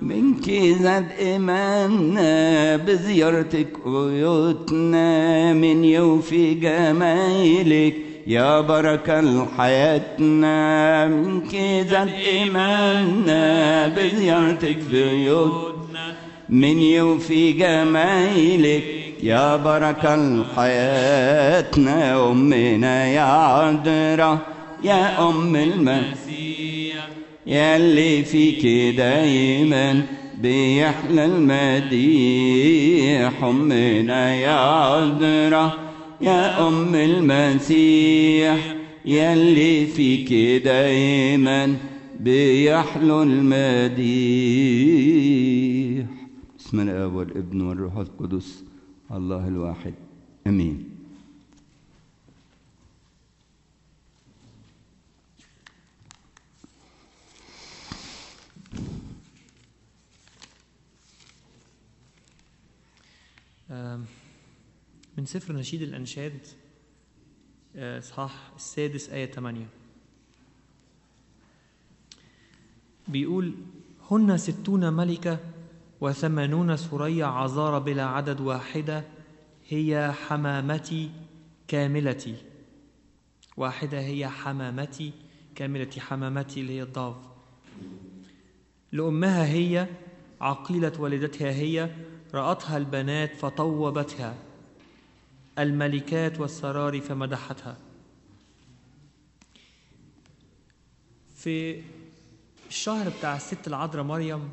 منك زاد إيماننا بزيارتك قيوتنا من يوفي جمايلك يا بركة لحياتنا منك زاد إيماننا بزيارتك بيوتنا من يوفي جمايلك يا بركة لحياتنا أمنا يا عذراء يا أم المسيح يا اللي فيك دايما بيحلى المديح أمنا يا عذراء يا أم المسيح يا اللي فيك دايما بيحلو المديح بسم الاب والابن والروح القدس الله الواحد امين آم، من سفر نشيد الأنشاد آه، إصحاح السادس آية 8 بيقول هن ستون ملكة وثمانون سرية عذارى بلا عدد واحدة هي حمامتي كاملتي واحدة هي حمامتي كاملتي حمامتي اللي هي الضاف لأمها هي عقيلة والدتها هي رأتها البنات فطوبتها الملكات والسرار فمدحتها في الشهر بتاع الست العذراء مريم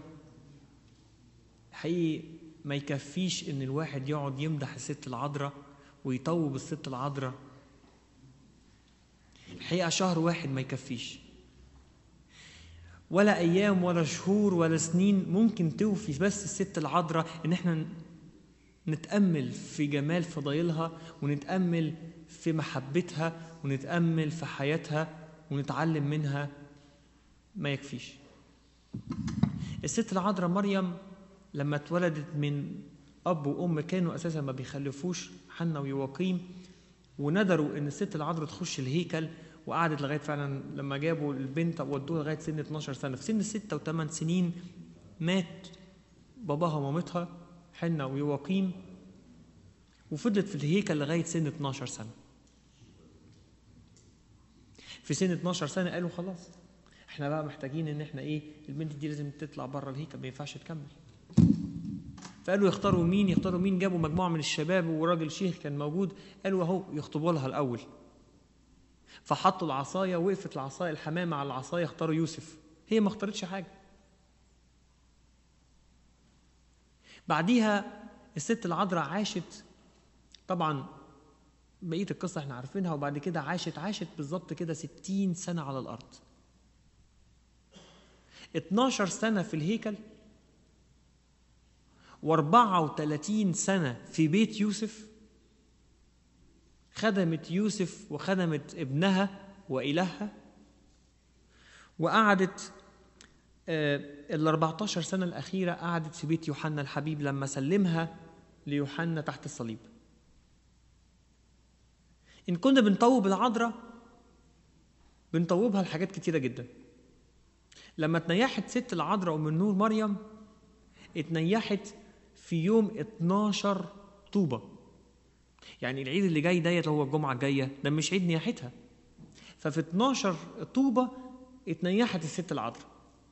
حقيقي ما يكفيش ان الواحد يقعد يمدح الست العذراء ويطوب الست العذراء الحقيقه شهر واحد ما يكفيش ولا ايام ولا شهور ولا سنين ممكن توفي بس الست العذراء ان احنا نتامل في جمال فضايلها ونتامل في محبتها ونتامل في حياتها ونتعلم منها ما يكفيش الست العذراء مريم لما اتولدت من اب وام كانوا اساسا ما بيخلفوش حنا ويواقيم وندروا ان الست العذراء تخش الهيكل وقعدت لغايه فعلا لما جابوا البنت ودوها لغايه سن 12 سنه في سن 6 و8 سنين مات باباها ومامتها حنا ويواقيم وفضلت في الهيكل لغايه سن 12 سنه في سن 12 سنه قالوا خلاص احنا بقى محتاجين ان احنا ايه البنت دي لازم تطلع بره الهيكل ما ينفعش تكمل فقالوا يختاروا مين يختاروا مين جابوا مجموعه من الشباب وراجل شيخ كان موجود قالوا اهو يخطبوا لها الاول فحطوا العصايه وقفت العصايه الحمامه على العصايه اختاروا يوسف هي ما اختارتش حاجه بعديها الست العذراء عاشت طبعا بقيه القصه احنا عارفينها وبعد كده عاشت عاشت بالظبط كده 60 سنه على الارض 12 سنه في الهيكل و34 سنة في بيت يوسف خدمت يوسف وخدمت ابنها وإلهها وقعدت ال 14 سنة الأخيرة قعدت في بيت يوحنا الحبيب لما سلمها ليوحنا تحت الصليب إن كنا بنطوب العذراء بنطوبها لحاجات كتيرة جدا لما تنيحت ست العذراء أم النور مريم اتنيحت في يوم 12 طوبة يعني العيد اللي جاي ديت هو الجمعة الجاية ده مش عيد نياحتها ففي 12 طوبة اتنيحت الست العذراء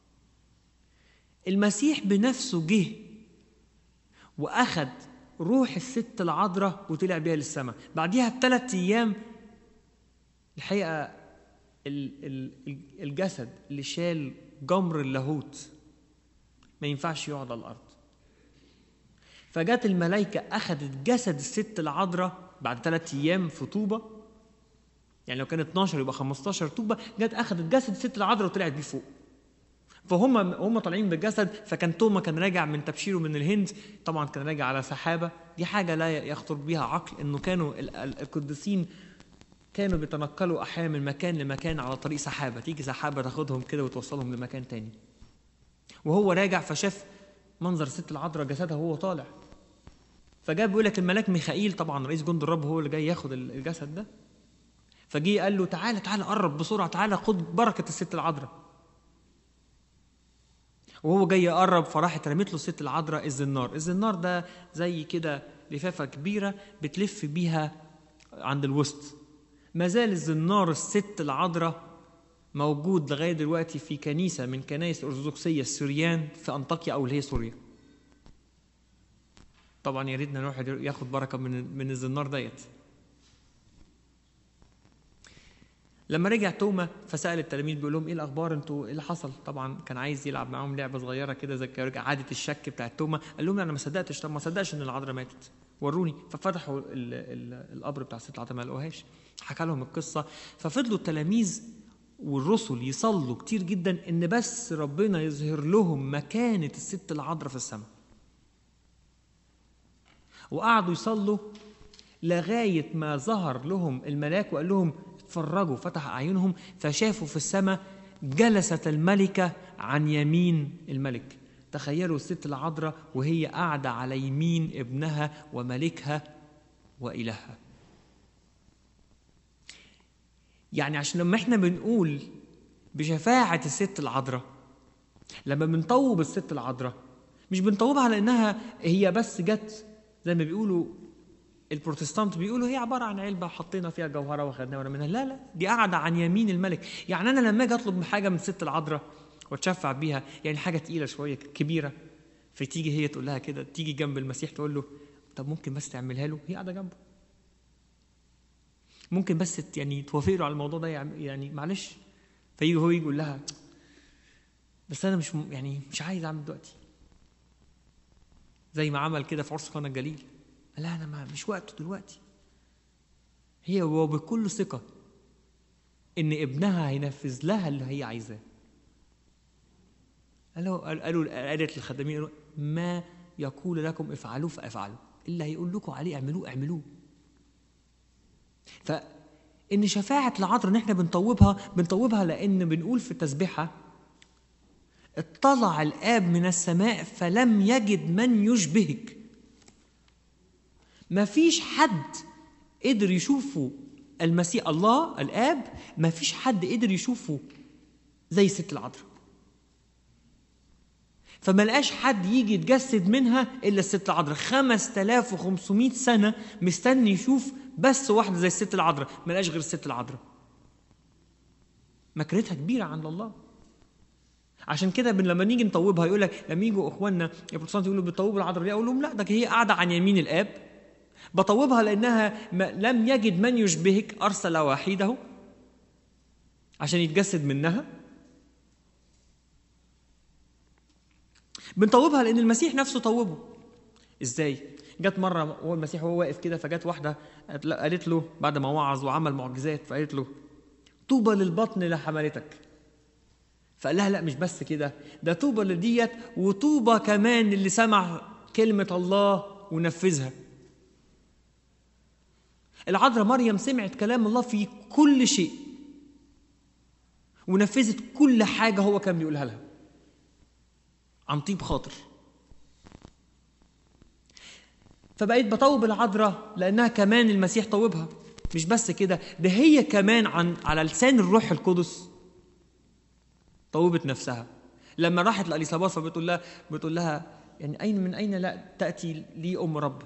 المسيح بنفسه جه وأخد روح الست العذراء وطلع بيها للسماء بعديها بثلاث أيام الحقيقة الجسد اللي شال جمر اللاهوت ما ينفعش يقعد على الارض فجت الملائكه اخذت جسد الست العذراء بعد ثلاث ايام في طوبه يعني لو كان 12 يبقى 15 طوبه جت اخذت جسد الست العذراء وطلعت بيه فوق فهم هم طالعين بالجسد فكان توما كان راجع من تبشيره من الهند طبعا كان راجع على سحابه دي حاجه لا يخطر بها عقل انه كانوا القديسين كانوا بيتنقلوا احيانا من مكان لمكان على طريق سحابه تيجي سحابه تاخدهم كده وتوصلهم لمكان تاني وهو راجع فشاف منظر الست العذراء جسدها وهو طالع فجاء بيقول لك الملاك ميخائيل طبعا رئيس جند الرب هو اللي جاي ياخد الجسد ده فجه قال له تعالى تعالى قرب بسرعه تعالى خد بركه الست العذراء وهو جاي يقرب فراحت رمت له الست العذراء الزنار الزنار ده زي كده لفافه كبيره بتلف بيها عند الوسط ما زال الزنار الست العذراء موجود لغايه دلوقتي في كنيسه من كنائس الارثوذكسيه السوريان في انطاكيا او اللي هي سوريا طبعا يا ريتنا نروح ياخد بركه من من الزنار ديت لما رجع توما فسال التلاميذ بيقول لهم ايه الاخبار انتوا ايه اللي حصل طبعا كان عايز يلعب معاهم لعبه صغيره كده زي عاده الشك بتاعت توما قال لهم انا ما صدقتش طب ما صدقش ان العذراء ماتت وروني ففتحوا ال ال القبر بتاع الست العذراء ما لقوهاش حكى لهم القصه ففضلوا التلاميذ والرسل يصلوا كتير جدا ان بس ربنا يظهر لهم مكانه الست العذراء في السماء وقعدوا يصلوا لغايه ما ظهر لهم الملاك وقال لهم اتفرجوا فتح اعينهم فشافوا في السماء جلست الملكه عن يمين الملك تخيلوا الست العذراء وهي قاعده على يمين ابنها وملكها والهها يعني عشان لما احنا بنقول بشفاعة الست العذراء لما بنطوب الست العذراء مش بنطوبها على انها هي بس جت زي ما بيقولوا البروتستانت بيقولوا هي عباره عن علبه حطينا فيها جوهره واخدناها منها لا لا دي قاعده عن يمين الملك يعني انا لما اجي اطلب حاجه من الست العذراء واتشفع بيها يعني حاجه تقيله شويه كبيره فتيجي هي تقول لها كده تيجي جنب المسيح تقول له طب ممكن بس تعملها له هي قاعده جنبه ممكن بس يعني توافق له على الموضوع ده يعني معلش فيجي هو يقول لها بس انا مش يعني مش عايز اعمل دلوقتي زي ما عمل كده في عرس قنا الجليل قال لها انا ما مش وقته دلوقتي هي وبكل ثقه ان ابنها هينفذ لها اللي هي عايزاه قالوا قالوا قالت للخدامين قالوا ما يقول لكم افعلوه فافعلوا اللي هيقول لكم عليه اعملوه اعملوه فإن شفاعة العذراء إن إحنا بنطوبها بنطوبها لأن بنقول في التسبيحة اطلع الآب من السماء فلم يجد من يشبهك ما فيش حد قدر يشوفه المسيح الله الآب ما فيش حد قدر يشوفه زي ست العذراء فما لقاش حد يجي يتجسد منها الا الست العذراء 5500 سنه مستني يشوف بس واحده زي الست العذراء ما لقاش غير الست العذراء مكانتها كبيره عند الله عشان كده لما نيجي نطوبها يقول لك لما يجوا اخواننا البروتستانت يقولوا بتطوبوا العذراء ليه اقول لهم لا ده هي قاعده عن يمين الاب بطوبها لانها لم يجد من يشبهك ارسل وحيده عشان يتجسد منها بنطوبها لان المسيح نفسه طوبه ازاي جت مره هو المسيح وهو واقف كده فجت واحده قالت له بعد ما وعظ وعمل معجزات فقالت له طوبى للبطن اللي حملتك فقال لها لا مش بس كده ده طوبى لديت وطوبى كمان اللي سمع كلمه الله ونفذها العذراء مريم سمعت كلام الله في كل شيء ونفذت كل حاجه هو كان بيقولها لها عن طيب خاطر فبقيت بطوب العذراء لانها كمان المسيح طوبها مش بس كده ده هي كمان عن على لسان الروح القدس طوبت نفسها لما راحت لاليصابات فبتقول لها بتقول لها يعني اين من اين لا تاتي لي ام رب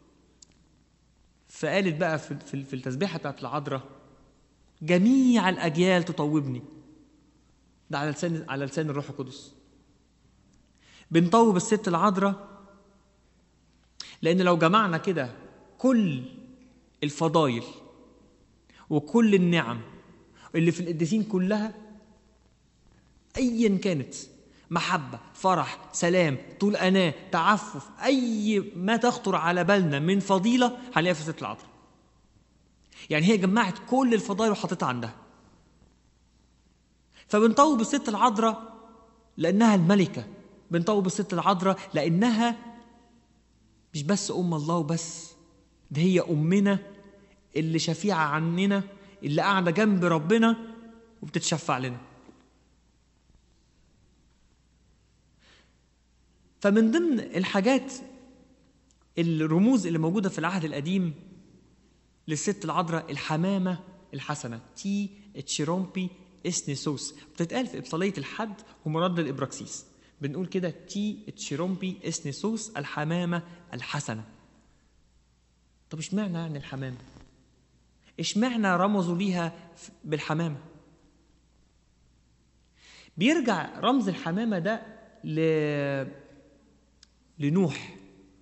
فقالت بقى في في, في التسبيحه بتاعت العذراء جميع الاجيال تطوبني ده على لسان على لسان الروح القدس بنطوب الست العذراء لأن لو جمعنا كده كل الفضايل وكل النعم اللي في القديسين كلها أيا كانت محبة فرح سلام طول أناة تعفف أي ما تخطر على بالنا من فضيلة هنلاقيها في ست العذراء يعني هي جمعت كل الفضائل وحطيتها عندها فبنطوب الست العذراء لأنها الملكة بنطوب الست العذراء لأنها مش بس أم الله وبس ده هي أمنا اللي شفيعة عننا اللي قاعدة جنب ربنا وبتتشفع لنا فمن ضمن الحاجات الرموز اللي موجودة في العهد القديم للست العذراء الحمامة الحسنة تي تشيرومبي اسنسوس بتتقال في إبصالية الحد ومرد الإبراكسيس بنقول كده تي تشيرومبي اسنسوس الحمامة الحسنة طب اشمعنى يعني الحمامة اشمعنى رمزوا ليها ف- بالحمامة بيرجع رمز الحمامة ده ل... لنوح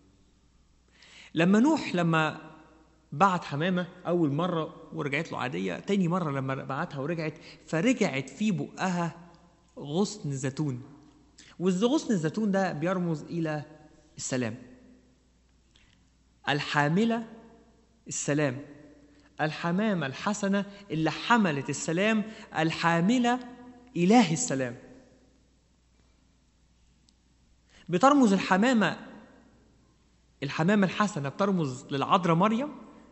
لما نوح لما بعت حمامة أول مرة ورجعت له عادية تاني مرة لما بعتها ورجعت فرجعت في بقها غصن زيتون والغصن الزيتون ده بيرمز إلى السلام الحاملة السلام الحمامة الحسنة اللي حملت السلام الحاملة إله السلام بترمز الحمامة الحمامة الحسنة بترمز للعذراء مريم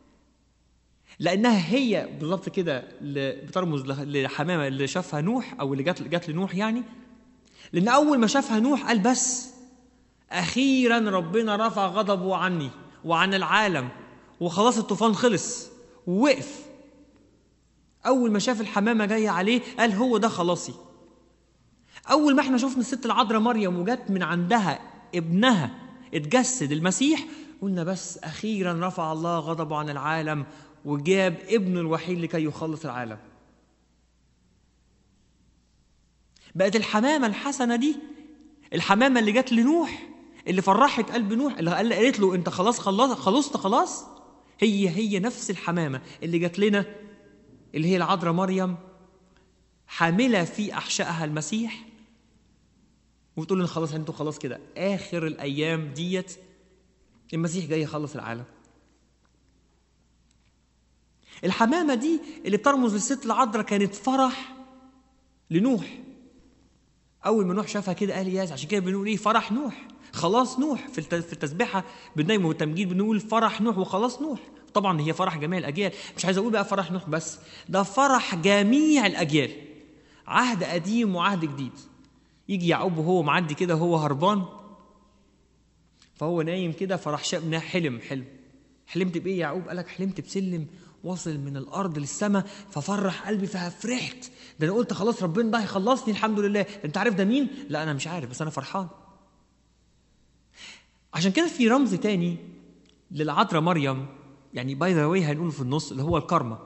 لأنها هي بالظبط كده ل- بترمز لح- للحمامة اللي شافها نوح أو اللي جات جات لنوح يعني لأن أول ما شافها نوح قال بس أخيرا ربنا رفع غضبه عني وعن العالم وخلاص الطوفان خلص ووقف أول ما شاف الحمامة جاية عليه قال هو ده خلاصي أول ما احنا شفنا الست العذراء مريم وجت من عندها ابنها اتجسد المسيح قلنا بس أخيرا رفع الله غضبه عن العالم وجاب ابنه الوحيد لكي يخلص العالم بقت الحمامة الحسنة دي الحمامة اللي جت لنوح اللي فرحت قلب نوح اللي قال- قالت له انت خلاص خلص خلصت خلاص هي هي نفس الحمامة اللي جت لنا اللي هي العذراء مريم حاملة في أحشائها المسيح وتقول لنا خلاص انتوا خلاص كده آخر الأيام ديت المسيح جاي يخلص العالم الحمامة دي اللي بترمز للست العذراء كانت فرح لنوح أول ما نوح شافها كده قال ياس عشان كده بنقول إيه فرح نوح خلاص نوح في الت- في التسبيحة بالنايم والتمجيد بنقول فرح نوح وخلاص نوح طبعا هي فرح جميع الأجيال مش عايز أقول بقى فرح نوح بس ده فرح جميع الأجيال عهد قديم وعهد جديد يجي يعقوب وهو معدي كده وهو هربان فهو نايم كده فراح شاب حلم حلم حلمت بايه يا يعقوب قالك حلمت بسلم واصل من الارض للسماء ففرح قلبي ففرحت ده انا قلت خلاص ربنا ده هيخلصني الحمد لله انت عارف ده مين لا انا مش عارف بس انا فرحان عشان كده في رمز تاني للعذراء مريم يعني باي ذا واي هنقوله في النص اللي هو الكرمة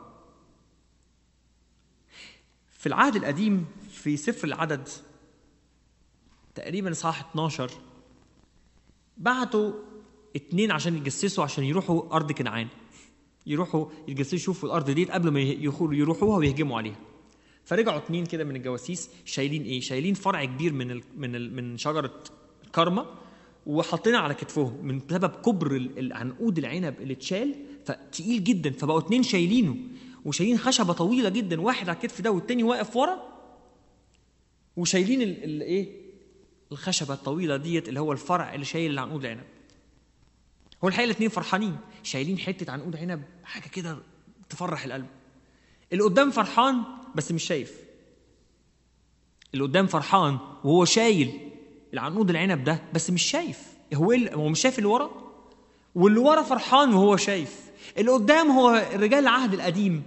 في العهد القديم في سفر العدد تقريبا اصحاح 12 بعتوا اتنين عشان يجسسوا عشان يروحوا ارض كنعان يروحوا يتجسسوا يشوفوا الارض دي قبل ما يخو- يروحوها ويهجموا عليها فرجعوا اتنين كده من الجواسيس شايلين ايه شايلين فرع كبير من ال من ال من شجره الكرمه وحاطينها على كتفهم من سبب كبر ال- العنقود العنب اللي اتشال فتقيل جدا فبقوا اتنين شايلينه وشايلين خشبه طويله جدا واحد على الكتف ده والتاني واقف ورا وشايلين ال- ال- ايه الخشبه الطويله ديت اللي هو الفرع اللي شايل العنقود العنب هو الحقيقه الاثنين فرحانين شايلين حته عنقود عنب حاجه كده تفرح القلب اللي قدام فرحان بس مش شايف اللي قدام فرحان وهو شايل العنقود العنب ده بس مش شايف هو إيه اللي- هو مش شايف اللي ورا واللي ورا فرحان وهو شايف اللي قدام هو رجال العهد القديم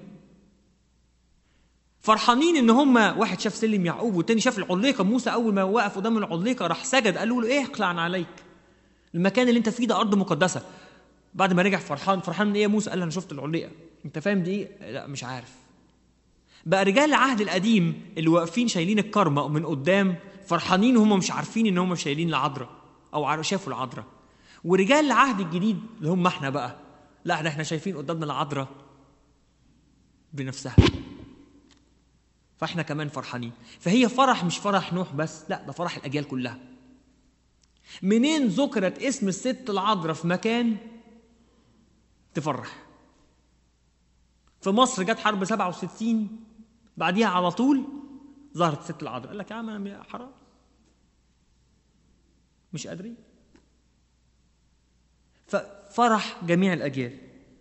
فرحانين ان هم واحد شاف سلم يعقوب والتاني شاف العليقه موسى اول ما وقف قدام العليقه راح سجد قالوا له ايه اقلع عن عليك المكان اللي انت فيه ده ارض مقدسه بعد ما رجع فرحان فرحان من ايه يا موسى قال انا شفت العليقه انت فاهم دي ايه لا مش عارف بقى رجال العهد القديم اللي واقفين شايلين الكرمه من قدام فرحانين وهم مش عارفين ان هم شايلين العذراء او عار- شافوا العذراء ورجال العهد الجديد اللي هم احنا بقى لا احنا احنا شايفين قدامنا العذراء بنفسها فاحنا كمان فرحانين فهي فرح مش فرح نوح بس لا ده فرح الاجيال كلها منين ذكرت اسم الست العذراء في مكان تفرح في مصر جت حرب 67 بعديها على طول ظهرت الست العذراء قال لك يا عم انا حرام مش قادرين ففرح جميع الاجيال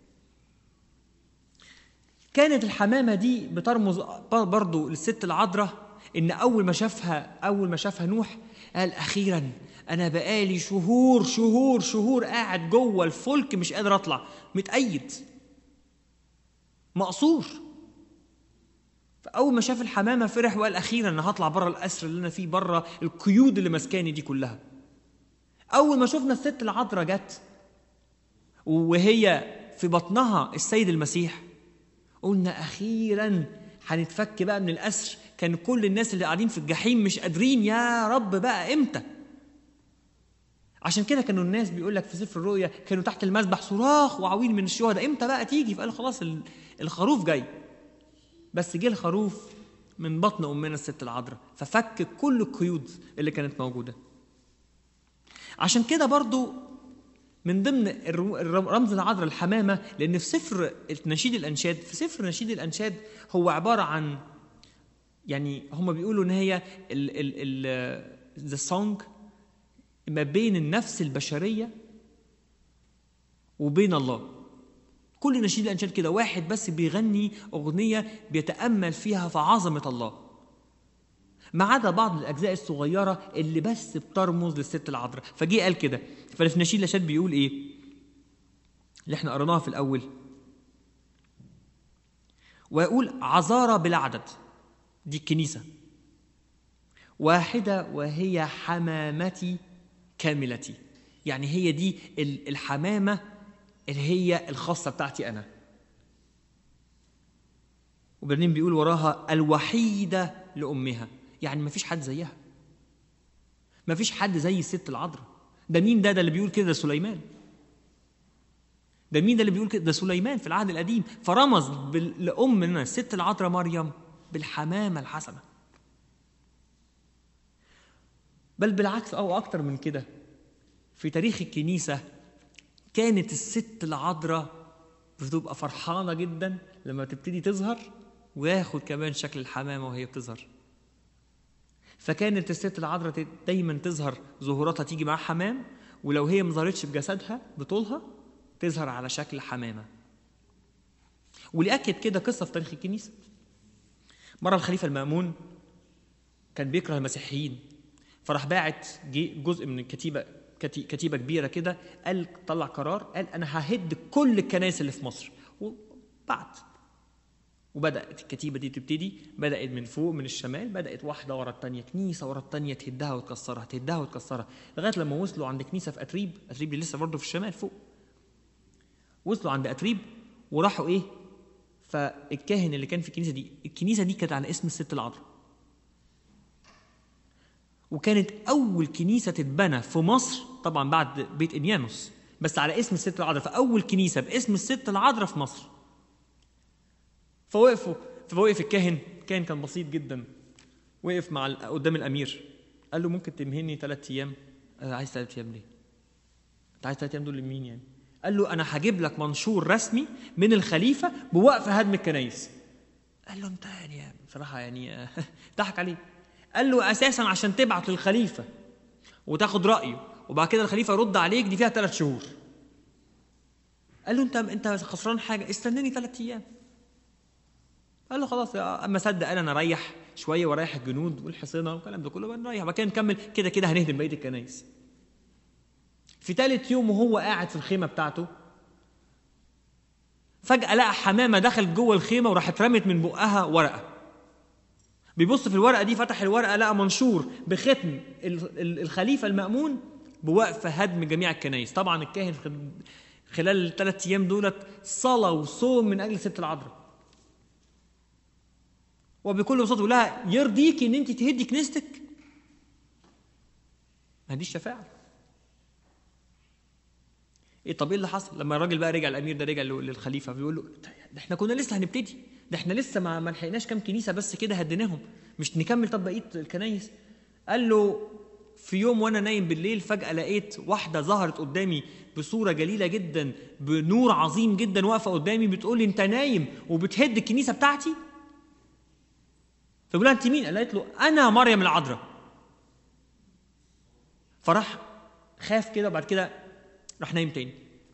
كانت الحمامه دي بترمز برضه للست العذراء ان اول ما شافها اول ما شافها نوح قال اخيرا انا بقالي شهور شهور شهور قاعد جوه الفلك مش قادر اطلع متأيد مقصور فاول ما شاف الحمامه فرح وقال اخيرا انا هطلع بره الاسر اللي انا فيه بره القيود اللي ماسكاني دي كلها اول ما شفنا الست العذراء جت وهي في بطنها السيد المسيح قلنا اخيرا هنتفك بقى من الاسر كان كل الناس اللي قاعدين في الجحيم مش قادرين يا رب بقى امتى عشان كده كانوا الناس بيقول لك في سفر الرؤيا كانوا تحت المذبح صراخ وعويل من الشهداء امتى بقى تيجي فقال خلاص ال- الخروف جاي بس جه الخروف من بطن امنا الست العذراء ففك كل القيود اللي كانت موجوده عشان كده برضو من ضمن الر- الر- رمز العذراء الحمامه لان في سفر نشيد الانشاد في سفر نشيد الانشاد هو عباره عن يعني هم بيقولوا ان هي ذا سونج ما بين النفس البشريه وبين الله كل نشيد الانشاد كده واحد بس بيغني اغنيه بيتامل فيها في عظمه الله ما عدا بعض الاجزاء الصغيره اللي بس بترمز للست العذراء فجه قال كده ففي نشيد الانشاد بيقول ايه اللي احنا قريناها في الاول ويقول عذارى بلا عدد دي الكنيسه واحده وهي حمامتي كاملتي يعني هي دي ال- الحمامه اللي هي الخاصه بتاعتي انا وبعدين بيقول وراها الوحيده لامها يعني ما فيش حد زيها ما فيش حد زي الست العذراء ده مين ده ده اللي بيقول كده ده سليمان ده مين ده اللي بيقول كده ده سليمان في العهد القديم فرمز بال- لامنا الست العذراء مريم بالحمامه الحسنه بل بالعكس او اكتر من كده في تاريخ الكنيسه كانت الست العذراء بتبقى فرحانه جدا لما تبتدي تظهر وياخد كمان شكل الحمامه وهي بتظهر فكانت الست العذراء دايما تظهر ظهوراتها تيجي مع حمام ولو هي ما ظهرتش بجسدها بطولها تظهر على شكل حمامه ولأكد كده قصه في تاريخ الكنيسه مره الخليفه المامون كان بيكره المسيحيين فراح باعت جي- جزء من الكتيبه كتي- كتيبه كبيره كده قال طلع قرار قال انا ههد كل الكنائس اللي في مصر وبعت وبدات الكتيبه دي تبتدي بدات من فوق من الشمال بدات واحده ورا الثانيه كنيسه ورا الثانيه تهدها وتكسرها تهدها وتكسرها لغايه لما وصلوا عند كنيسه في اتريب اتريب دي لسه برضه في الشمال فوق وصلوا عند اتريب وراحوا ايه فالكاهن اللي كان في الكنيسه دي الكنيسه دي كانت على اسم الست العذراء وكانت اول كنيسه تتبنى في مصر طبعا بعد بيت انيانوس بس على اسم الست العذراء فاول كنيسه باسم الست العذراء في مصر فوقفوا فوقف الكاهن كان كان بسيط جدا وقف مع ال- قدام الامير قال له ممكن تمهلني ثلاث ايام انا عايز ثلاث ايام ليه انت عايز ثلاث ايام دول لمين يعني قال له انا هجيب لك منشور رسمي من الخليفه بوقف هدم الكنايس قال له انت يعني بصراحه يعني ضحك عليه قال له اساسا عشان تبعت للخليفه وتاخد رايه وبعد كده الخليفه يرد عليك دي فيها ثلاث شهور قال له انت انت خسران حاجه استناني ثلاث ايام قال له خلاص اما صدق قال انا اريح شويه واريح الجنود والحصينه والكلام ده كله نريح بعد كده نكمل كده كده هنهدم بقيه الكنايس في ثالث يوم وهو قاعد في الخيمه بتاعته فجأة لقى حمامة دخلت جوه الخيمة وراحت رمت من بقها ورقة. بيبص في الورقة دي فتح الورقة لقى منشور بختم ال- ال- الخليفة المأمون بوقف هدم جميع الكنائس. طبعا الكاهن خ- خلال الثلاث أيام دولت صلاة وصوم من أجل ست العذراء. وبكل بساطة يقول لها يرضيكي إن أنت تهدي كنيستك؟ ما دي الشفاعة. ايه طب ايه اللي حصل لما الراجل بقى رجع الامير ده رجع لل- للخليفه بيقول له ده احنا كنا لسه هنبتدي ده احنا لسه ما ما لحقناش كام كنيسه بس كده هديناهم مش نكمل طب بقيه الكنايس قال له في يوم وانا نايم بالليل فجاه لقيت واحده ظهرت قدامي بصوره جليله جدا بنور عظيم جدا واقفه قدامي بتقول لي انت نايم وبتهد الكنيسه بتاعتي فبيقول لها انت مين قالت له انا مريم العذراء فراح خاف كده وبعد كده راح نايم تاني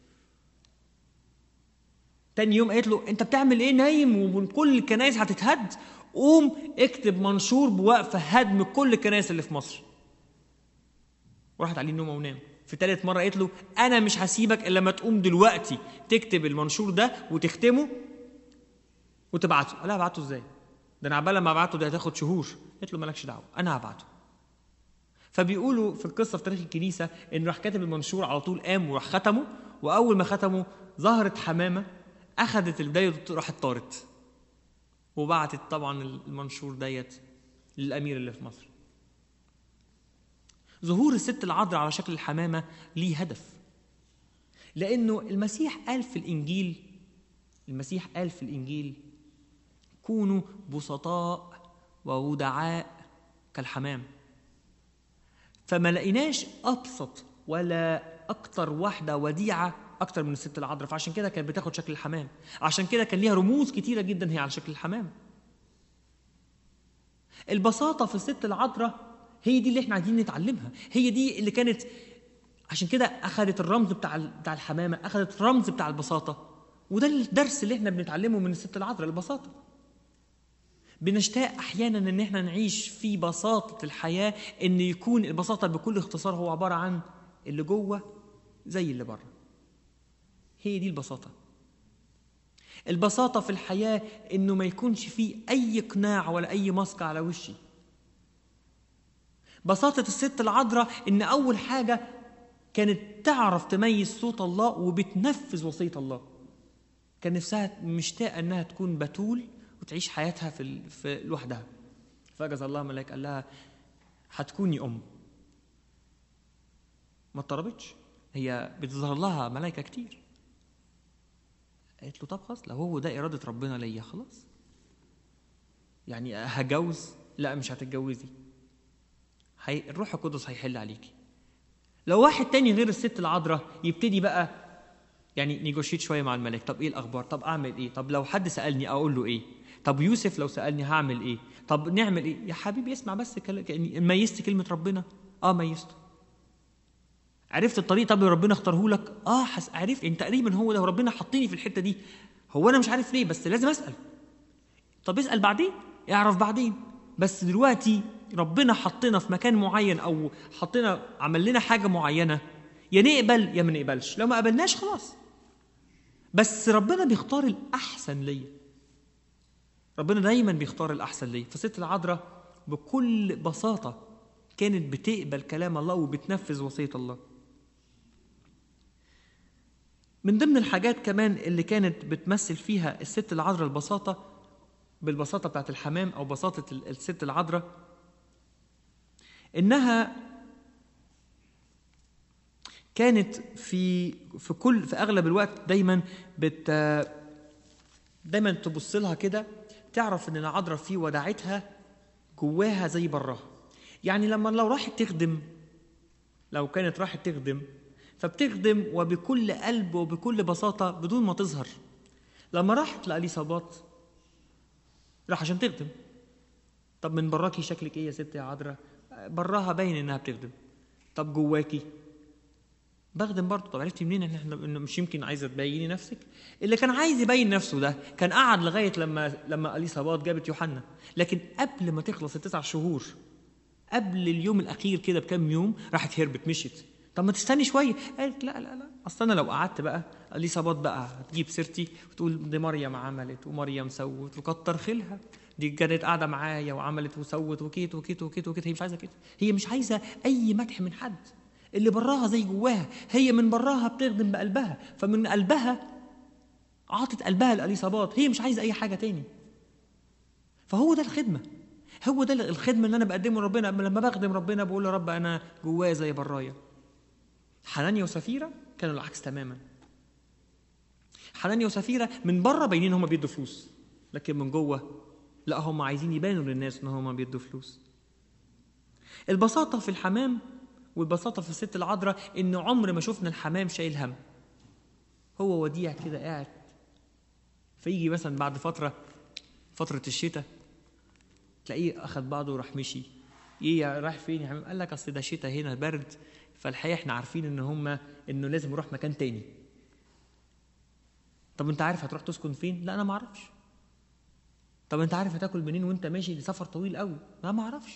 تاني يوم قالت له انت بتعمل ايه نايم وكل الكنائس هتتهد قوم اكتب منشور بوقف هدم كل الكنائس اللي في مصر وراحت عليه النومه ونام في تالت مره قالت له انا مش هسيبك الا لما تقوم دلوقتي تكتب المنشور ده وتختمه وتبعته قال لها ابعته ازاي ده انا عبال ما ابعته ده هتاخد شهور قالت له مالكش دعوه انا هبعته فبيقولوا في القصه في تاريخ الكنيسه ان راح كاتب المنشور على طول قام وراح ختمه واول ما ختمه ظهرت حمامه اخذت البدايه راحت طارت وبعتت طبعا المنشور ديت للامير اللي في مصر ظهور الست العذراء على شكل الحمامه ليه هدف لانه المسيح قال في الانجيل المسيح قال في الانجيل كونوا بسطاء وودعاء كالحمام فما لقيناش ابسط ولا اكتر واحده وديعه اكتر من الست العذراء فعشان كده كانت بتاخد شكل الحمام عشان كده كان ليها رموز كتيره جدا هي على شكل الحمام البساطه في الست العذراء هي دي اللي احنا عايزين نتعلمها هي دي اللي كانت عشان كده اخذت الرمز بتاع بتاع الحمامه اخذت الرمز بتاع البساطه وده الدرس اللي احنا بنتعلمه من الست العذراء البساطه بنشتاق احيانا ان احنا نعيش في بساطه الحياه ان يكون البساطه بكل اختصار هو عباره عن اللي جوه زي اللي بره هي دي البساطه البساطه في الحياه انه ما يكونش فيه اي قناع ولا اي ماسك على وشي بساطه الست العذراء ان اول حاجه كانت تعرف تميز صوت الله وبتنفذ وصيه الله كان نفسها مشتاقه انها تكون بتول وتعيش حياتها في ال... في لوحدها فجز الله ملاك قال لها هتكوني ام ما اضطربتش هي بتظهر لها ملائكه كتير قالت له طب خلاص لو هو ده اراده ربنا ليا خلاص يعني هجوز لا مش هتتجوزي هي... الروح القدس هيحل عليكي لو واحد تاني غير الست العذراء يبتدي بقى يعني نيجوشيت شويه مع الملاك طب ايه الاخبار طب اعمل ايه طب لو حد سالني اقول له ايه طب يوسف لو سالني هعمل ايه طب نعمل ايه يا حبيبي اسمع بس كل... يعني ميزت كلمه ربنا اه ميزته عرفت الطريق طب ربنا اختاره لك اه حس... عرفت انت تقريبا هو ده ربنا حطني في الحته دي هو انا مش عارف ليه بس لازم اسال طب اسال بعدين اعرف بعدين بس دلوقتي ربنا حطنا في مكان معين او حطنا عمل لنا حاجه معينه يا نقبل يا ما نقبلش لو ما قبلناش خلاص بس ربنا بيختار الاحسن ليا ربنا دايما بيختار الاحسن ليا فست العذراء بكل بساطه كانت بتقبل كلام الله وبتنفذ وصيه الله من ضمن الحاجات كمان اللي كانت بتمثل فيها الست العذراء البساطه بالبساطه بتاعت الحمام او بساطه الست العذراء انها كانت في في كل في اغلب الوقت دايما بت دايما تبص لها كده تعرف ان العذراء في وداعتها جواها زي براها يعني لما لو راحت تخدم لو كانت راحت تخدم فبتخدم وبكل قلب وبكل بساطه بدون ما تظهر لما راحت لاليصابات راح عشان تخدم طب من براكي شكلك ايه يا ست يا عذراء براها باين انها بتخدم طب جواكي بخدم برضه طب عرفتي منين ان احنا انه مش يمكن عايزه تبيني نفسك اللي كان عايز يبين نفسه ده كان قعد لغايه لما لما اليصابات جابت يوحنا لكن قبل ما تخلص التسع شهور قبل اليوم الاخير كده بكام يوم راحت هربت مشيت طب ما تستني شويه قالت لا لا لا اصل انا لو قعدت بقى اليصابات بقى هتجيب سيرتي وتقول دي مريم عملت ومريم سوت وكتر خيلها دي كانت قاعده معايا وعملت وسوت وكيت وكيت وكيت وكيت هي مش عايزه كده هي مش عايزه اي مدح من حد اللي براها زي جواها هي من براها بتخدم بقلبها فمن قلبها عاطت قلبها لاليصابات هي مش عايزه اي حاجه تاني فهو ده الخدمه هو ده الخدمه اللي انا بقدمه لربنا لما بخدم ربنا بقول يا رب انا جوايا زي برايا حنانيا وسفيره كانوا العكس تماما حنانيا وسفيره من بره باينين هم بيدوا فلوس لكن من جوه لا هم عايزين يبانوا للناس ان هم بيدوا فلوس البساطه في الحمام والبساطه في الست العذراء ان عمر ما شفنا الحمام شايل هم هو وديع كده قاعد فيجي مثلا بعد فتره فتره الشتاء تلاقيه اخذ بعضه وراح مشي ايه رايح فين يا حمام قال لك اصل ده شتاء هنا برد فالحقيقه احنا عارفين ان هم انه لازم يروح مكان تاني طب انت عارف هتروح تسكن فين لا انا ما اعرفش طب انت عارف هتاكل منين وانت ماشي لسفر طويل قوي لا ما اعرفش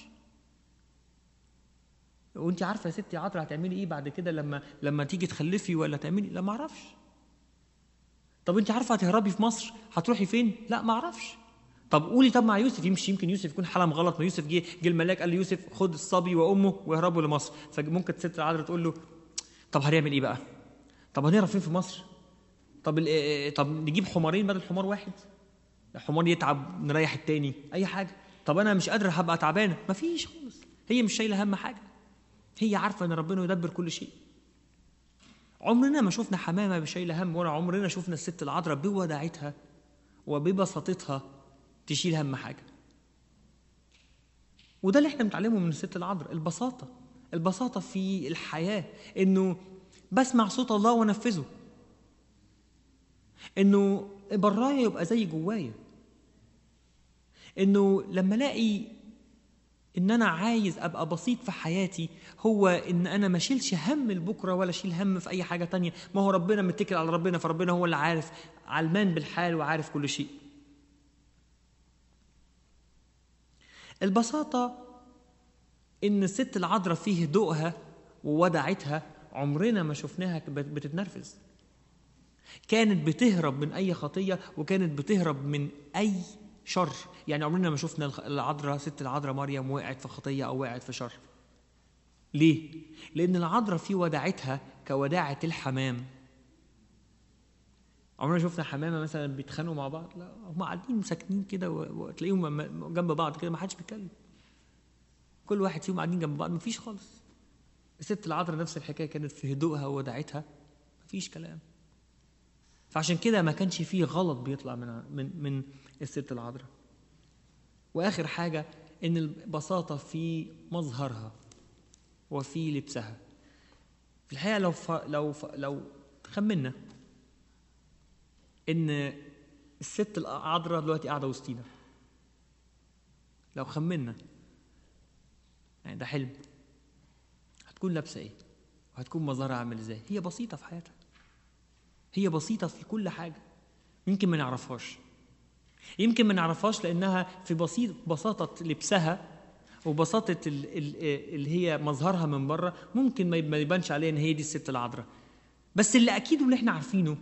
وانت عارفه يا ستي عطره هتعملي ايه بعد كده لما لما تيجي تخلفي ولا تعملي لا ما اعرفش طب انت عارفه هتهربي في مصر هتروحي فين لا ما اعرفش طب قولي طب مع يوسف يمشي يمكن يوسف يكون حلم غلط ما يوسف جه جه الملاك قال ليوسف خد الصبي وامه واهربوا لمصر فممكن الست العذراء تقول له طب هنعمل ايه بقى؟ طب هنهرب فين في مصر؟ طب ال- إيه- طب نجيب حمارين بدل حمار واحد؟ الحمار يتعب نريح التاني اي حاجه طب انا مش قادره هبقى تعبانه مفيش خالص هي مش شايله هم حاجه هي عارفه ان ربنا يدبر كل شيء عمرنا ما شفنا حمامه شايله هم ولا عمرنا شفنا الست العذراء بوداعتها وببساطتها تشيل هم حاجه وده اللي احنا بنتعلمه من الست العذراء البساطه البساطه في الحياه انه بسمع صوت الله وانفذه انه برايا يبقى زي جوايا انه لما الاقي ان انا عايز ابقى بسيط في حياتي هو ان انا ما اشيلش هم لبكره ولا اشيل هم في اي حاجه تانية ما هو ربنا متكل على ربنا فربنا هو اللي عارف علمان بالحال وعارف كل شيء البساطه ان الست العذراء فيه هدوءها وودعتها عمرنا ما شفناها بت- بتتنرفز كانت بتهرب من اي خطيه وكانت بتهرب من اي شر يعني عمرنا ما شفنا الخ- العذراء ست العذراء مريم وقعت في خطيه او وقعت في شر ليه لان العذراء في وداعتها كوداعه الحمام عمرنا شفنا حمامه مثلا بيتخانقوا مع بعض لا هم قاعدين ساكنين كده و- وتلاقيهم م- م- جنب بعض كده ما حدش بيتكلم كل واحد فيهم قاعدين جنب بعض مفيش خالص الست العذراء نفس الحكايه كانت في هدوءها ووداعتها مفيش كلام فعشان كده ما كانش فيه غلط بيطلع من من من الست العذراء واخر حاجه ان البساطه في مظهرها وفي لبسها في الحقيقه لو ف... لو ف... لو خمنا ان الست العذراء دلوقتي قاعده وسطينا لو خمنا يعني ده حلم هتكون لابسه ايه وهتكون مظهرها عامل ازاي هي بسيطه في حياتها هي بسيطة في كل حاجة يمكن ما نعرفهاش يمكن ما نعرفهاش لأنها في بسيط بساطة لبسها وبساطة ال- ال- اللي هي مظهرها من بره ممكن ما يب- ما يبانش عليها إن هي دي الست العذراء بس اللي أكيد واللي إحنا عارفينه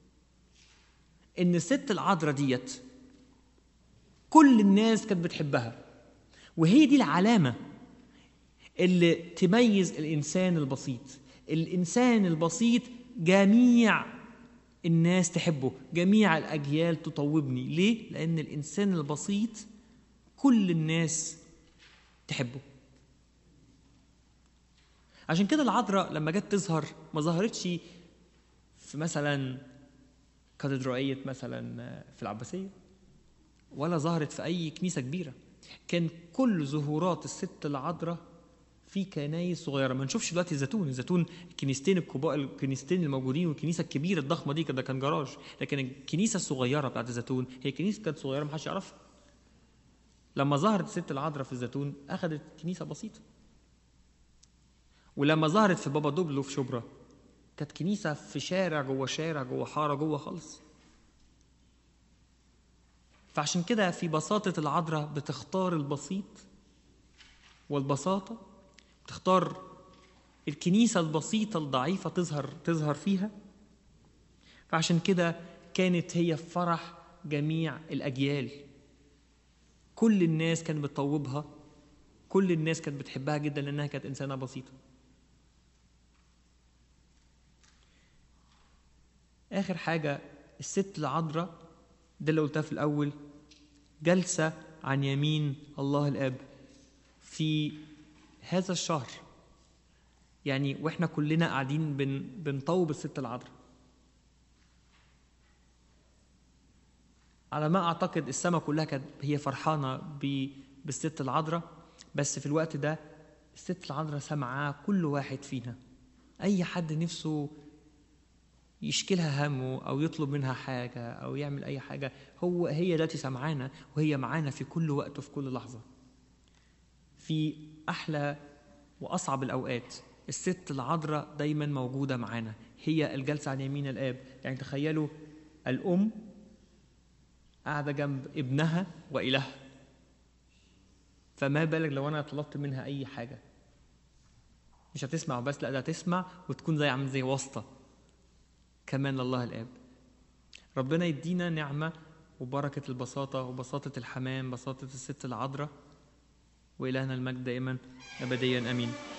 إن الست العذراء ديت كل الناس كانت بتحبها وهي دي العلامة اللي تميز الإنسان البسيط الإنسان البسيط جميع الناس تحبه جميع الأجيال تطوبني ليه؟ لأن الإنسان البسيط كل الناس تحبه عشان كده العذراء لما جت تظهر ما ظهرتش في مثلا كاتدرائية مثلا في العباسية ولا ظهرت في أي كنيسة كبيرة كان كل ظهورات الست العذراء في كنايس صغيره ما نشوفش دلوقتي الزيتون الزيتون الكنيستين الكبار الكنيستين الموجودين والكنيسه الكبيره الضخمه دي ده كان جراج لكن الكنيسه الصغيره بتاعت الزيتون هي كنيسه كانت صغيره ما حدش يعرفها لما ظهرت الست العذراء في الزيتون اخذت كنيسه بسيطه ولما ظهرت في بابا دوبلو في شبرا كانت كنيسه في شارع جوه شارع جوه حاره جوه خالص فعشان كده في بساطه العذراء بتختار البسيط والبساطه تختار الكنيسة البسيطة الضعيفة تظهر تظهر فيها فعشان كده كانت هي فرح جميع الأجيال كل الناس كانت بتطوبها كل الناس كانت بتحبها جدا لأنها كانت إنسانة بسيطة آخر حاجة الست العذراء ده اللي قلتها في الأول جلسة عن يمين الله الآب في هذا الشهر يعني واحنا كلنا قاعدين بن بنطوب الست العذراء على ما اعتقد السماء كلها كانت هي فرحانه ب بالست العذراء بس في الوقت ده الست العذراء سامعاه كل واحد فينا اي حد نفسه يشكلها همه او يطلب منها حاجه او يعمل اي حاجه هو هي التي سمعانا وهي معانا في كل وقت وفي كل لحظه في احلى واصعب الاوقات الست العذراء دايما موجوده معانا هي الجلسه عن يمين الاب يعني تخيلوا الام قاعده جنب ابنها والهها فما بالك لو انا طلبت منها اي حاجه مش هتسمع بس لا ده هتسمع وتكون زي عامل زي واسطه كمان لله الاب ربنا يدينا نعمه وبركة البساطة وبساطة الحمام بساطة الست العذراء وإلهنا المجد دائما أبديا أمين